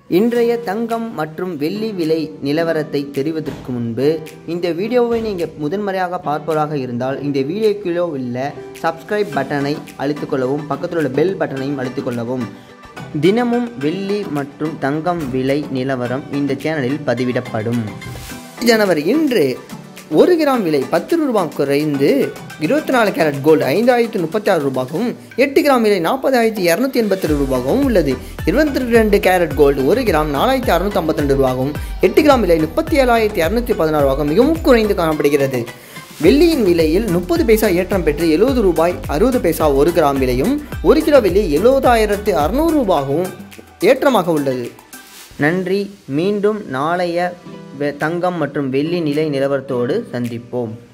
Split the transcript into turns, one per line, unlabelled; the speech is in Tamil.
இன்றைய தங்கம் மற்றும் வெள்ளி விலை நிலவரத்தை தெரிவதற்கு முன்பு இந்த வீடியோவை நீங்கள் முதன்முறையாக பார்ப்பவராக இருந்தால் இந்த வீடியோக்குள்ளே உள்ள சப்ஸ்கிரைப் பட்டனை அழுத்திக்கொள்ளவும் பக்கத்தில் உள்ள பெல் பட்டனையும் அழுத்திக்கொள்ளவும் தினமும் வெள்ளி மற்றும் தங்கம் விலை நிலவரம் இந்த சேனலில் பதிவிடப்படும் ஜனவரி இன்று ஒரு கிராம் விலை பத்து ரூபாய் குறைந்து இருபத்தி நாலு கேரட் கோல்டு ஐந்தாயிரத்தி முப்பத்தி ஆறு ரூபாகவும் எட்டு கிராம் விலை நாற்பதாயிரத்தி இரநூத்தி எண்பத்தி ரெண்டு ரூபாகவும் உள்ளது இருபத்தி ரெண்டு கேரட் கோல்டு ஒரு கிராம் நாலாயிரத்தி அறுநூத்தி ஐம்பத்தி ரெண்டு ரூபாகவும் எட்டு கிராம் விலை முப்பத்தி ஏழாயிரத்தி இரநூத்தி பதினாறு ரூபாகவும் மிகவும் குறைந்து காணப்படுகிறது வெள்ளியின் விலையில் முப்பது பைசா ஏற்றம் பெற்று எழுபது ரூபாய் அறுபது பைசா ஒரு கிராம் விலையும் ஒரு கிலோ வெள்ளி எழுபதாயிரத்து அறுநூறு ரூபாகவும் ஏற்றமாக உள்ளது நன்றி மீண்டும் நாளைய வெ- தங்கம் மற்றும் வெள்ளி நிலை நிலவரத்தோடு சந்திப்போம்